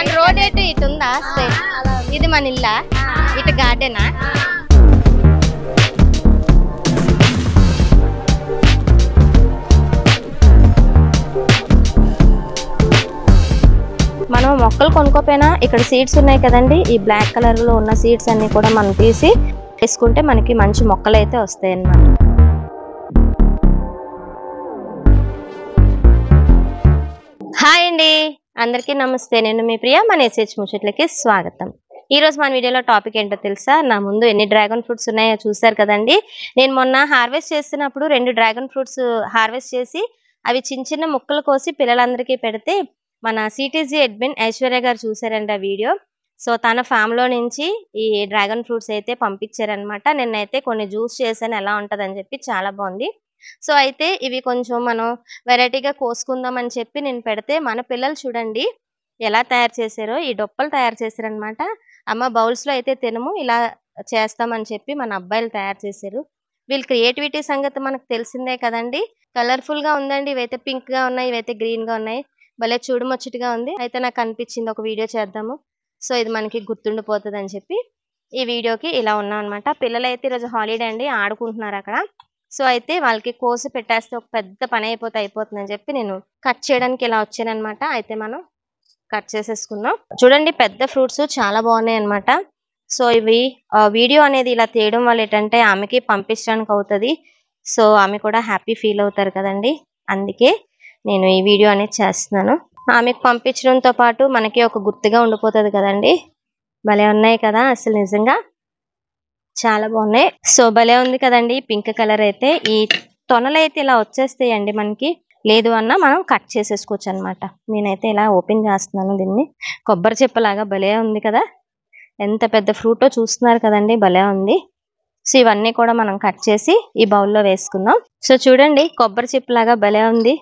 మన రోడ్ ఎటు ఇటు ఉందా స్ట్రైట్ ఇది మన ఇల్లా ఇటు గార్డెనా మనం మొక్కలు కొనుక్కోపోయినా ఇక్కడ సీడ్స్ ఉన్నాయి కదండి ఈ బ్లాక్ కలర్ లో ఉన్న సీడ్స్ అన్ని కూడా మనం తీసి వేసుకుంటే మనకి మంచి మొక్కలు అయితే వస్తాయి అన్నమాట హాయ్ అండి అందరికీ నమస్తే నేను మీ ప్రియ మన ఎస్హెచ్ ముచ్చట్లకి స్వాగతం ఈ రోజు మన వీడియోలో టాపిక్ ఏంటో తెలుసా నా ముందు ఎన్ని డ్రాగన్ ఫ్రూట్స్ ఉన్నాయో చూసారు కదండి నేను మొన్న హార్వెస్ట్ చేస్తున్నప్పుడు రెండు డ్రాగన్ ఫ్రూట్స్ హార్వెస్ట్ చేసి అవి చిన్న చిన్న ముక్కలు కోసి పిల్లలందరికీ పెడితే మన సిటీజీ అడ్మిన్ ఐశ్వర్య గారు చూసారండి ఆ వీడియో సో తన farm లో నుంచి ఈ డ్రాగన్ ఫ్రూట్స్ అయితే పంపించారనమాట నిన్నైతే కొన్ని జ్యూస్ చేశాను ఎలా ఉంటుందని చెప్పి చాలా బాగుంది సో అయితే ఇవి కొంచెం మనం వెరైటీగా కోసుకుందాం అని చెప్పి నేను పెడితే మన పిల్లలు చూడండి ఎలా తయారు చేశారో ఈ డొప్పలు తయారు చేశారనమాట అమ్మ బౌల్స్ లో అయితే తినము ఇలా చేస్తామని చెప్పి మన అబ్బాయిలు తయారు చేశారు వీళ్ళ క్రియేటివిటీ సంగతి మనకు తెలిసిందే కదండి కలర్ఫుల్ గా ఉందండి ఇవైతే పింక్ గా ఉన్నాయి ఇవైతే గ్రీన్ గా ఉన్నాయి భలే చూడముచ్చటగా ఉంది అయితే నాకు అనిపించింది ఒక వీడియో చేద్దాము సో ఇది మనకి గుర్తుండిపోతుంది అని చెప్పి ఈ వీడియోకి ఇలా ఉన్నాం అనమాట పిల్లలు అయితే ఈరోజు హాలిడే అండి ఆడుకుంటున్నారు అక్కడ సో అయితే వాళ్ళకి కోసి పెట్టేస్తే ఒక పెద్ద పని అయిపోతే అయిపోతుందని చెప్పి నేను కట్ చేయడానికి ఇలా వచ్చానమాట అయితే మనం కట్ చేసేసుకుందాం చూడండి పెద్ద ఫ్రూట్స్ చాలా బాగున్నాయి అన్నమాట సో ఇవి ఆ, వీడియో అనేది ఇలా తీయడం వల్ల ఏంటంటే ఆమెకి పంపించడానికి అవుతుంది సో ఆమె కూడా హ్యాపీ ఫీల్ అవుతారు కదండి అందుకే నేను ఈ వీడియో అనేది చేస్తున్నాను ఆమెకు పంపించడంతో పాటు మనకి ఒక గుర్తుగా ఉండిపోతుంది కదండి భలే ఉన్నాయి కదా అసలు నిజంగా చాలా బాగున్నాయి సో భలే ఉంది కదండి పింక్ కలర్ అయితే ఈ తొనలు అయితే ఇలా వచ్చేస్తాయండి మనకి లేదు అన్నా మనం కట్ చేసేసుకోవచ్చు అనమాట నేనైతే ఇలా ఓపెన్ చేస్తున్నాను దీన్ని కొబ్బరి చెప్పలాగా భలే ఉంది కదా ఎంత పెద్ద ఫ్రూటో చూస్తున్నారు కదండి భలే ఉంది సో ఇవన్నీ కూడా మనం కట్ చేసి ఈ బౌల్లో వేసుకుందాం సో చూడండి కొబ్బరి చిప్పలాగా భలే ఉంది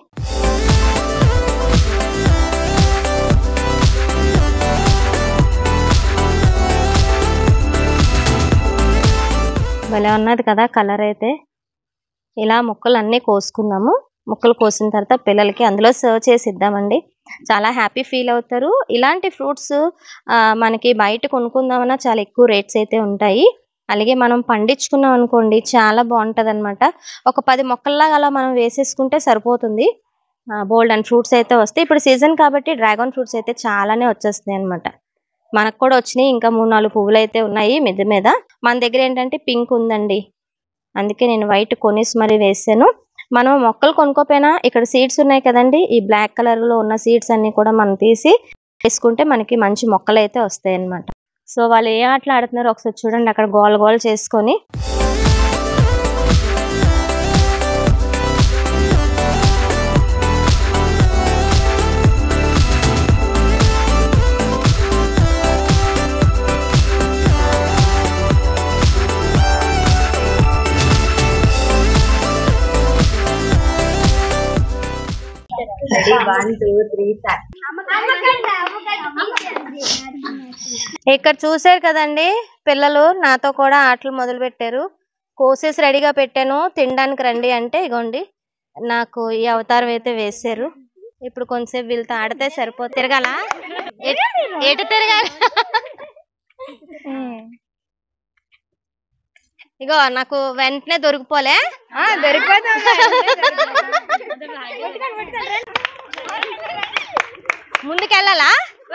భలే ఉన్నది కదా కలర్ అయితే ఇలా ముక్కలు అన్నీ కోసుకుందాము ముక్కలు కోసిన తర్వాత పిల్లలకి అందులో సర్వ్ చేసి ఇద్దామండి చాలా హ్యాపీ ఫీల్ అవుతారు ఇలాంటి ఫ్రూట్స్ మనకి బయట కొనుక్కుందామన్నా చాలా ఎక్కువ రేట్స్ అయితే ఉంటాయి అలాగే మనం పండించుకున్నాం అనుకోండి చాలా బాగుంటది అనమాట ఒక పది మొక్కల్లాగా అలా మనం వేసేసుకుంటే సరిపోతుంది బోల్డ్ అండ్ ఫ్రూట్స్ అయితే వస్తాయి ఇప్పుడు సీజన్ కాబట్టి డ్రాగన్ ఫ్రూట్స్ అయితే చాలానే వచ్చేస్తున్నాయి అనమాట మనకు కూడా వచ్చినాయి ఇంకా మూడు నాలుగు పువ్వులు అయితే ఉన్నాయి మిద్దె మీద మన దగ్గర ఏంటంటే పింక్ ఉందండి అందుకే నేను వైట్ కొనేసి మరి వేసాను మనం మొక్కలు కొనుక్కోపోయినా ఇక్కడ సీడ్స్ ఉన్నాయి కదండి ఈ బ్లాక్ కలర్ లో ఉన్న సీడ్స్ అన్ని కూడా మనం తీసి వేసుకుంటే మనకి మంచి మొక్కలు అయితే వస్తాయి అన్నమాట సో వాళ్ళు ఏ ఆటలు ఆడుతున్నారో ఒకసారి చూడండి అక్కడ గోల గోల చేసుకొని ఇక్కడ చూసారు కదండి పిల్లలు నాతో కూడా ఆటలు మొదలు పెట్టారు కోసేసి రెడీగా పెట్టాను తినడానికి రండి అంటే ఇగోండి నాకు ఈ అవతారం అయితే వేసారు ఇప్పుడు కొంచెంసేపు వీళ్ళతో ఆడితే సరిపో తిరగాల ఎటు- ఎటు తిరగాలి ఇగో నాకు వెంటనే దొరికిపోలే ముందుకెళ్ళాలా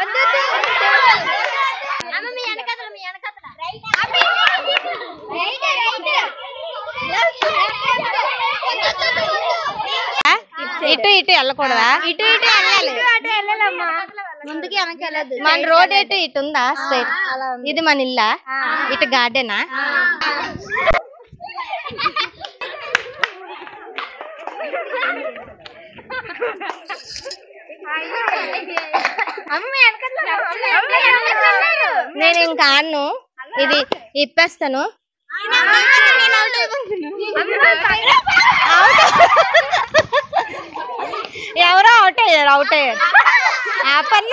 ఇటు ఇటు వెళ్ళకూడదా ఇటు ఇటు వెళ్ళాలి ముందుకి వెనక్కి వెళ్ళదు మన రోడ్ ఎటు ఇటు ఉందా స్ట్రైట్ ఇది మన ఇల్లా ఇటు గార్డెనా నేను ఇంకా ఆడను ఇది ఇప్పేస్తాను ఎవరో అవుట్ అయ్యారు అవుట్ అయ్యారు ఆపన్న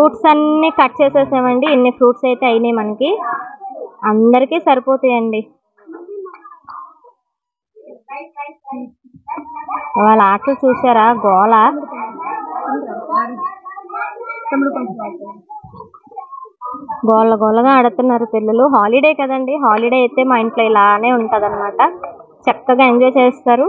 ఫ్రూట్స్ అన్ని కట్ చేసేసామండి ఇన్ని ఫ్రూట్స్ అయితే అయినాయి మనకి అందరికీ సరిపోతాయండి వాళ్ళ ఆటలు చూసారా గోల గోళ్ళ గోళ్ళగా ఆడుతున్నారు పిల్లలు హాలిడే కదండి హాలిడే అయితే మా ఇంట్లో ఇలానే ఉంటది చక్కగా ఎంజాయ్ చేస్తారు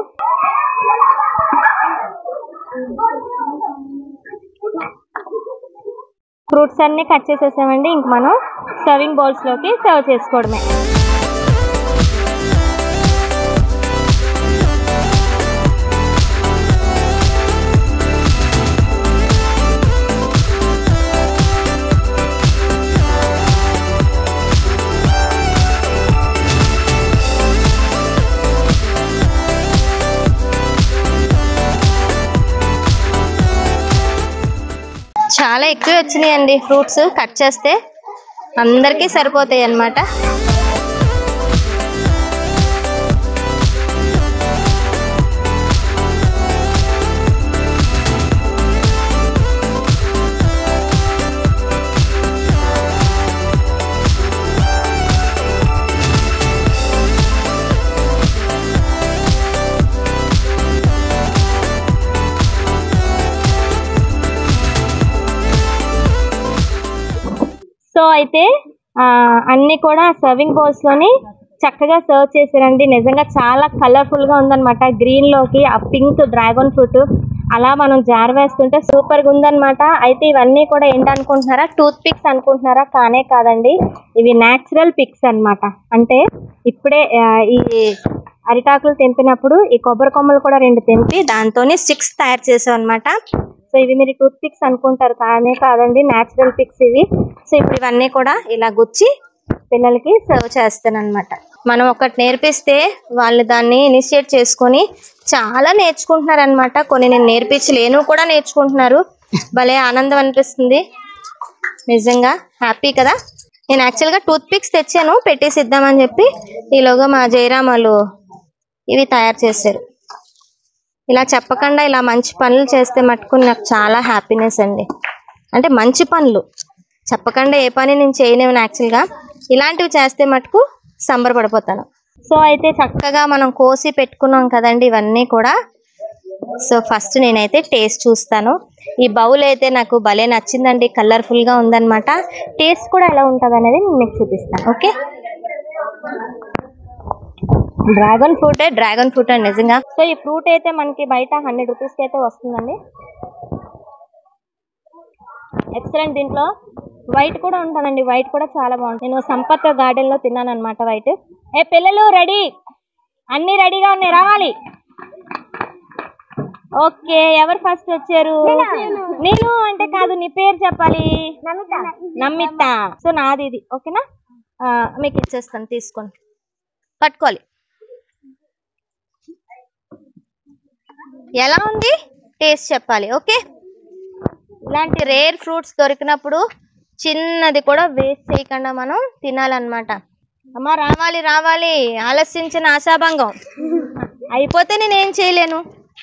ఫ్రూట్స్ అన్ని కట్ చేసేసామండి ఇంక మనం సర్వింగ్ బౌల్స్ లోకి సర్వ్ చేసుకోవడమే చాలా ఎక్కువ వచ్చినాయండి ఫ్రూట్స్ కట్ చేస్తే అందరికీ సరిపోతాయి అన్నమాట సో అయితే ఆ, అన్ని కూడా సర్వింగ్ బౌల్స్ లోని చక్కగా సర్వ్ చేశారండి నిజంగా చాలా కలర్ఫుల్ గా ఉందన్నమాట గ్రీన్ లోకి ఆ పింక్ డ్రాగన్ ఫ్రూట్ అలా మనం జార వేస్తుంటే సూపర్ గా ఉందన్నమాట అయితే ఇవన్నీ కూడా ఏంటనుకుంటున్నారా టూత్ పిక్స్ అనుకుంటున్నారా కానే కాదండి ఇవి న్యాచురల్ పిక్స్ అన్నమాట అంటే ఇప్పుడే ఆ, ఈ అరిటాకులు తెంపినప్పుడు ఈ కొబ్బరి కొమ్మలు కూడా రెండు తెంపి దాంతోనే స్టిక్స్ తయారు చేసాం అనమాట సో ఇవి మీరు టూత్ పిక్స్ అనుకుంటారు కానే కాదండి న్యాచురల్ పిక్స్ ఇవి సో ఇప్పుడు ఇవన్నీ కూడా ఇలా గుచ్చి పిల్లలకి సర్వ్ చేస్తాను అనమాట మనం ఒకటి నేర్పిస్తే వాళ్ళు దాన్ని ఇనిషియేట్ చేసుకొని చాలా నేర్చుకుంటున్నారు అనమాట కొన్ని నేను నేర్పించలేను కూడా నేర్చుకుంటున్నారు భలే ఆనందం అనిపిస్తుంది నిజంగా హ్యాపీ కదా నేను యాక్చువల్గా టూత్ పిక్స్ తెచ్చాను పెట్టేసి ఇద్దామని చెప్పి ఈలోగా మా జయరామ్ వాళ్ళు ఇవి తయారు చేశారు ఇలా చెప్పకుండా ఇలా మంచి పనులు చేస్తే మటుకు నాకు చాలా హ్యాపీనెస్ అండి అంటే మంచి పనులు చెప్పకుండా ఏ పని నేను చేయలేను యాక్చువల్గా ఇలాంటివి చేస్తే మటుకు సంబరపడిపోతాను సో అయితే చక్కగా మనం కోసి పెట్టుకున్నాం కదండి ఇవన్నీ కూడా సో ఫస్ట్ నేనైతే టేస్ట్ చూస్తాను ఈ బౌల్ అయితే నాకు భలే నచ్చిందండి కలర్ఫుల్ గా ఉందన్నమాట టేస్ట్ కూడా ఎలా ఉంటుంది అనేది నేను మీకు చూపిస్తాను okay dragon fruit dragon fruit అండి నిజంగా సో ఈ ఫ్రూట్ అయితే మనకి బయట హండ్రెడ్ రూపీస్కి అయితే వస్తుందండి ఎక్సలెంట్ దీంట్లో వైట్ కూడా ఉంటుందండి వైట్ కూడా చాలా బాగుంటుంది నేను సంపత్ గార్డెన్ లో తిన్నాను అనమాట వైట్ ఏ పిల్లలు రెడీ అన్ని రెడీగా ఉన్నాయి రావాలి ఓకే ఎవరు ఫస్ట్ వచ్చారు నేను అంటే కాదు నీ పేరు చెప్పాలి నమ్మిత సో నాది ఇది ఓకేనా ఆ, మీకు ఇచ్చేస్తాను తీసుకోండి పట్టుకోవాలి ఎలా ఉంది టేస్ట్ చెప్పాలి ఓకే ఇలాంటి రేర్ ఫ్రూట్స్ దొరికినప్పుడు చిన్నది కూడా వేస్ట్ చేయకుండా మనం తినాలన్నమాట అమ్మ రావాలి రావాలి ఆలస్యించిన ఆశాభంగం అయిపోతే నేనేం చేయలేను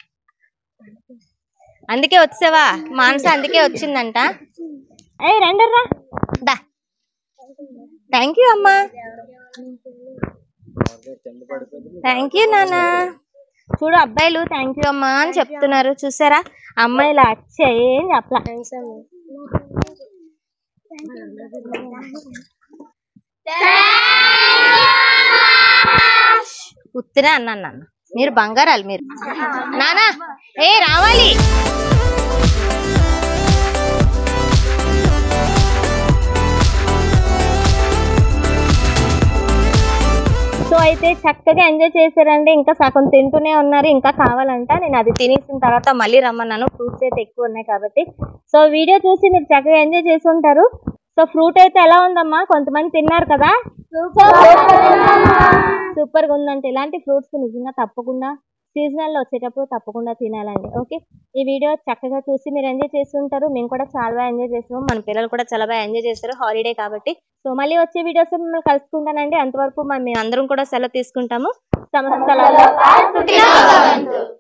అందుకే వచ్చావా మానస అందుకే వచ్చిందంట ఏ రండర్రా దా థ్యాంక్ యూ అమ్మా థ్యాంక్ యూ నాన్న చూడు అబ్బాయిలు థ్యాంక్ యూ అమ్మా అని చెప్తున్నారు చూసారా అమ్మాయిలు వచ్చాయి ఏం చెప్పలా ఉత్తినే అన్నాను నాన్న మీరు బంగారాలు మీరు నానా ఏ రావాలి సో అయితే చక్కగా ఎంజాయ్ చేశారండి ఇంకా సగం తింటూనే ఉన్నారు ఇంకా కావాలంట నేను అది తినేసిన తర్వాత మళ్ళీ రమ్మన్నాను ఫ్రూట్స్ అయితే ఎక్కువ ఉన్నాయి కాబట్టి సో వీడియో చూసి మీరు చక్కగా ఎంజాయ్ చేసి ఉంటారు సో ఫ్రూట్ అయితే ఎలా ఉందమ్మా కొంతమంది తిన్నారు కదా సూపర్ గా ఉందంటే ఇలాంటి ఫ్రూట్స్ నిజంగా తప్పకుండా సీజనల్ లో వచ్చేటప్పుడు తప్పకుండా తినాలండి ఓకే ఈ వీడియో చక్కగా చూసి మీరు ఎంజాయ్ చేస్తుంటారు మేము కూడా చాలా బాగా ఎంజాయ్ చేస్తాము మన పిల్లలు కూడా చాలా బాగా ఎంజాయ్ చేస్తారు హాలిడే కాబట్టి సో మళ్ళీ వచ్చే వీడియోస్ మిమ్మల్ని కలుసుకుంటానండి అంతవరకు మనం మేము అందరం కూడా సెలవు తీసుకుంటాము సమస్తలలో